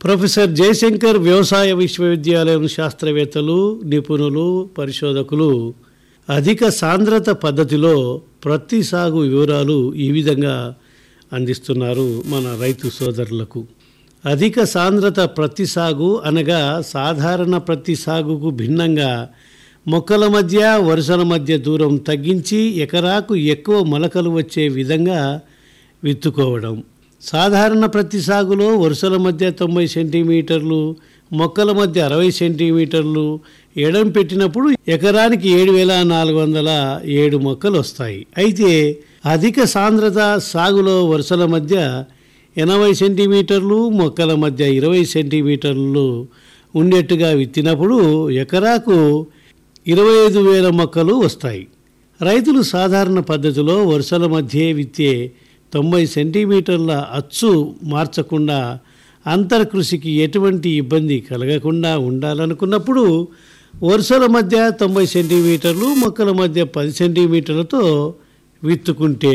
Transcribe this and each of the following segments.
professor Jayashankar వ్యవసాయ విశ్వవిద్యాలయం శాస్త్రవేత్తలు నిపుణులు పరిశోధకులు అధిక సాంద్రత పద్ధతిలో ప్రతి సాగు వివరాలు ఈ విధంగా అందిస్తున్నారు మన రైతు సోదరులకు అధిక సాంద్రత ప్రతి సాగు అనగా సాధారణ ప్రతి సాగుకు భిన్నంగా మొక్కల మధ్య వరుసల మధ్య దూరం తగ్గించి ఎకరాకు ఎక్కువ మొలకలు వచ్చే విధంగా విత్తుకోవడం సాధారణ ప్రతి సాగులో వరుసల మధ్య తొంభై సెంటీమీటర్లు మొక్కల మధ్య అరవై సెంటీమీటర్లు ఎడం పెట్టినప్పుడు ఎకరానికి ఏడు వేల నాలుగు వందల ఏడు మొక్కలు వస్తాయి అయితే అధిక సాంద్రత సాగులో వరుసల మధ్య ఎనభై సెంటీమీటర్లు మొక్కల మధ్య ఇరవై సెంటీమీటర్లు ఉండేట్టుగా విత్తినప్పుడు ఎకరాకు ఇరవై ఐదు వేల మొక్కలు వస్తాయి రైతులు సాధారణ పద్ధతిలో వరుసల మధ్య విత్తే తొంభై సెంటీమీటర్ల అచ్చు మార్చకుండా అంతర్కృషికి ఎటువంటి ఇబ్బంది కలగకుండా ఉండాలనుకున్నప్పుడు వరుసల మధ్య తొంభై సెంటీమీటర్లు మొక్కల మధ్య పది సెంటీమీటర్లతో విత్తుకుంటే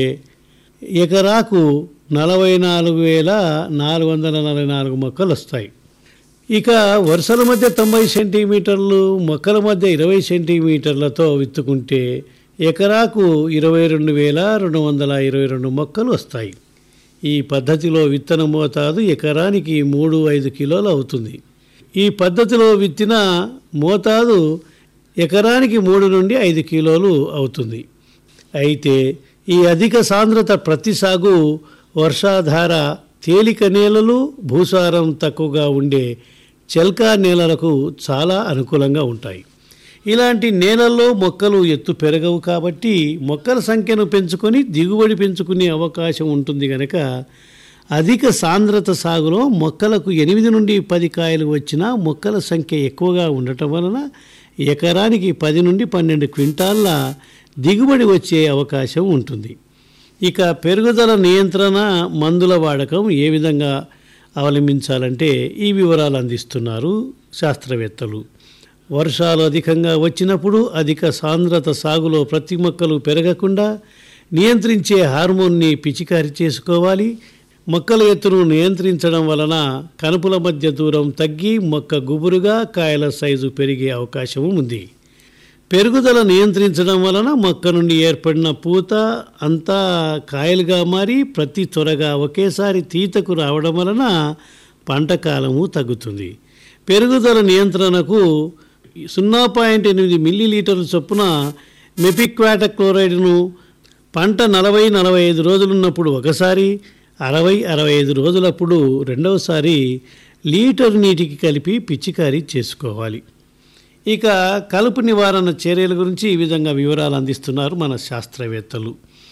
ఎకరాకు నలభై నాలుగు వేల నాలుగు వందల నలభై నాలుగు మొక్కలు వస్తాయి ఇక వరుసల మధ్య తొంభై సెంటీమీటర్లు మొక్కల మధ్య ఇరవై సెంటీమీటర్లతో విత్తుకుంటే ఎకరాకు ఇరవై రెండు వేల రెండు వందల ఇరవై రెండు మొక్కలు వస్తాయి ఈ పద్ధతిలో విత్తన మోతాదు ఎకరానికి మూడు ఐదు కిలోలు అవుతుంది ఈ పద్ధతిలో విత్తిన మోతాదు ఎకరానికి మూడు నుండి ఐదు కిలోలు అవుతుంది అయితే ఈ అధిక సాంద్రత ప్రతి సాగు వర్షాధార తేలిక నేలలు భూసారం తక్కువగా ఉండే చెల్కా నేలలకు చాలా అనుకూలంగా ఉంటాయి ఇలాంటి నేలల్లో మొక్కలు ఎత్తు పెరగవు కాబట్టి మొక్కల సంఖ్యను పెంచుకొని దిగుబడి పెంచుకునే అవకాశం ఉంటుంది కనుక అధిక సాంద్రత సాగులో మొక్కలకు ఎనిమిది నుండి పది కాయలు వచ్చినా మొక్కల సంఖ్య ఎక్కువగా ఉండటం వలన ఎకరానికి పది నుండి పన్నెండు క్వింటాళ్ళ దిగుబడి వచ్చే అవకాశం ఉంటుంది ఇక పెరుగుదల నియంత్రణ మందుల వాడకం ఏ విధంగా అవలంబించాలంటే ఈ వివరాలు అందిస్తున్నారు శాస్త్రవేత్తలు వర్షాలు అధికంగా వచ్చినప్పుడు అధిక సాంద్రత సాగులో ప్రతి మొక్కలు పెరగకుండా నియంత్రించే హార్మోన్ని పిచికారి చేసుకోవాలి మొక్కల ఎత్తును నియంత్రించడం వలన కనుపుల మధ్య దూరం తగ్గి మొక్క గుబురుగా కాయల సైజు పెరిగే అవకాశం ఉంది పెరుగుదల నియంత్రించడం వలన మొక్క నుండి ఏర్పడిన పూత అంతా కాయలుగా మారి ప్రతి త్వరగా ఒకేసారి తీతకు రావడం వలన పంట కాలము తగ్గుతుంది పెరుగుదల నియంత్రణకు సున్నా పాయింట్ ఎనిమిది మిల్లీ లీటర్ల చొప్పున మెపిక్వాట క్లోరైడ్ను పంట నలభై నలభై ఐదు రోజులున్నప్పుడు ఒకసారి అరవై అరవై ఐదు రోజులప్పుడు రెండవసారి లీటర్ నీటికి కలిపి పిచికారీ చేసుకోవాలి ఇక కలుపు నివారణ చర్యల గురించి ఈ విధంగా వివరాలు అందిస్తున్నారు మన శాస్త్రవేత్తలు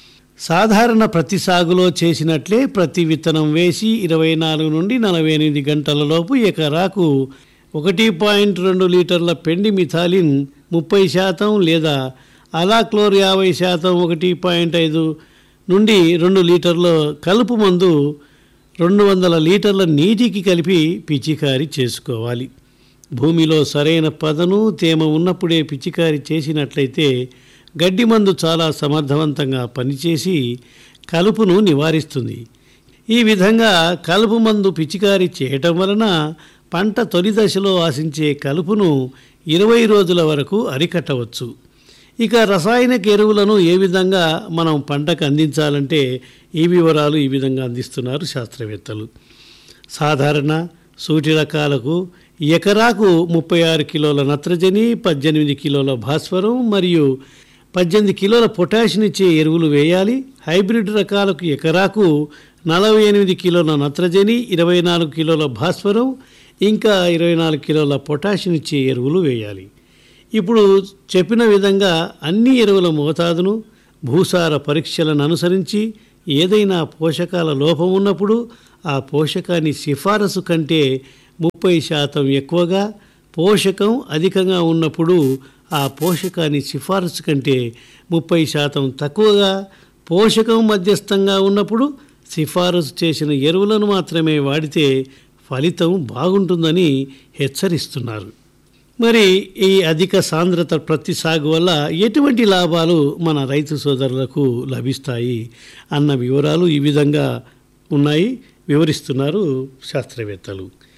సాధారణ ప్రతి సాగులో చేసినట్లే ప్రతి విత్తనం వేసి ఇరవై నాలుగు నుండి నలభై ఎనిమిది గంటల లోపు ఎకరాకు ఒకటి పాయింట్ రెండు లీటర్ల పెండి మిథాలిన్ ముప్పై శాతం లేదా అలాక్లోర్ యాభై శాతం ఒకటి పాయింట్ ఐదు నుండి రెండు లీటర్ల కలుపు మందు రెండు వందల లీటర్ల నీటికి కలిపి పిచికారీ చేసుకోవాలి భూమిలో సరైన పదను తేమ ఉన్నప్పుడే పిచికారి చేసినట్లయితే గడ్డి మందు చాలా సమర్థవంతంగా పనిచేసి కలుపును నివారిస్తుంది ఈ విధంగా కలుపు మందు పిచికారీ చేయటం వలన పంట తొలి దశలో ఆశించే కలుపును ఇరవై రోజుల వరకు అరికట్టవచ్చు ఇక రసాయనిక ఎరువులను ఏ విధంగా మనం పంటకు అందించాలంటే ఈ వివరాలు ఈ విధంగా అందిస్తున్నారు శాస్త్రవేత్తలు సాధారణ సూటి రకాలకు ఎకరాకు ముప్పై ఆరు కిలోల నత్రజని పద్దెనిమిది కిలోల భాస్వరం మరియు పద్దెనిమిది కిలోల పొటాషియం ఇచ్చే ఎరువులు వేయాలి హైబ్రిడ్ రకాలకు ఎకరాకు నలభై ఎనిమిది కిలోల నత్రజని ఇరవై నాలుగు కిలోల భాస్వరం ఇంకా ఇరవై నాలుగు కిలోల పొటాషియం ఇచ్చే ఎరువులు వేయాలి ఇప్పుడు చెప్పిన విధంగా అన్ని ఎరువుల మోతాదును భూసార పరీక్షలను అనుసరించి ఏదైనా పోషకాల లోపం ఉన్నప్పుడు ఆ పోషకాన్ని సిఫారసు కంటే ముప్పై శాతం ఎక్కువగా పోషకం అధికంగా ఉన్నప్పుడు ఆ పోషకాన్ని సిఫారసు కంటే ముప్పై శాతం తక్కువగా పోషకం మధ్యస్థంగా ఉన్నప్పుడు సిఫారసు చేసిన ఎరువులను మాత్రమే వాడితే ఫలితం బాగుంటుందని హెచ్చరిస్తున్నారు మరి ఈ అధిక సాంద్రత ప్రతి సాగు వల్ల ఎటువంటి లాభాలు మన రైతు సోదరులకు లభిస్తాయి అన్న వివరాలు ఈ విధంగా ఉన్నాయి వివరిస్తున్నారు శాస్త్రవేత్తలు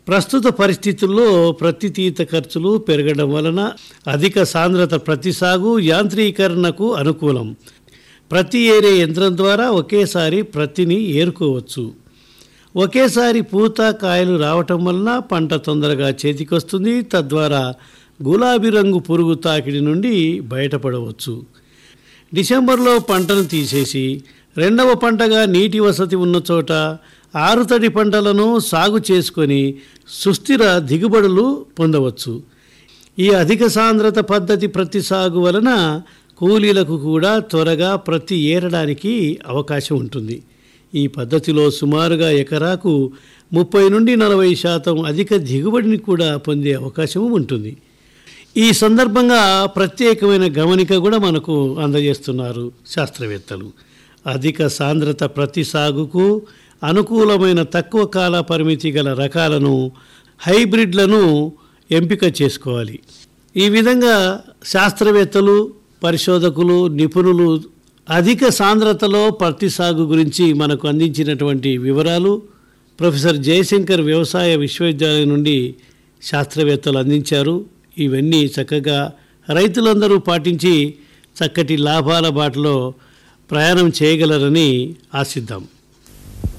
ప్రస్తుత పరిస్థితుల్లో ప్రతితీత ఖర్చులు పెరగడం వలన అధిక సాంద్రత ప్రతి సాగు యాంత్రీకరణకు అనుకూలం ప్రతి ఏరే యంత్రం ద్వారా ఒకేసారి ప్రతిని ఏరుకోవచ్చు ఒకేసారి పూత కాయలు రావటం వలన పంట తొందరగా చేతికొస్తుంది తద్వారా గులాబీ రంగు పురుగు తాకిడి నుండి బయటపడవచ్చు డిసెంబర్లో పంటను తీసేసి రెండవ పంటగా నీటి వసతి ఉన్న చోట ఆరుతడి పంటలను సాగు చేసుకొని సుస్థిర దిగుబడులు పొందవచ్చు ఈ అధిక సాంద్రత పద్ధతి ప్రతి సాగు వలన కూలీలకు కూడా త్వరగా ప్రతి ఏరడానికి అవకాశం ఉంటుంది ఈ పద్ధతిలో సుమారుగా ఎకరాకు ముప్పై నుండి నలభై శాతం అధిక దిగుబడిని కూడా పొందే అవకాశం ఉంటుంది ఈ సందర్భంగా ప్రత్యేకమైన గమనిక కూడా మనకు అందజేస్తున్నారు శాస్త్రవేత్తలు అధిక సాంద్రత ప్రతి సాగుకు అనుకూలమైన తక్కువ కాల పరిమితి గల రకాలను హైబ్రిడ్లను ఎంపిక చేసుకోవాలి ఈ విధంగా శాస్త్రవేత్తలు పరిశోధకులు నిపుణులు అధిక సాంద్రతలో పత్తి సాగు గురించి మనకు అందించినటువంటి వివరాలు ప్రొఫెసర్ జయశంకర్ వ్యవసాయ విశ్వవిద్యాలయం నుండి శాస్త్రవేత్తలు అందించారు ఇవన్నీ చక్కగా రైతులందరూ పాటించి చక్కటి లాభాల బాటలో ప్రయాణం చేయగలరని ఆశిద్దాం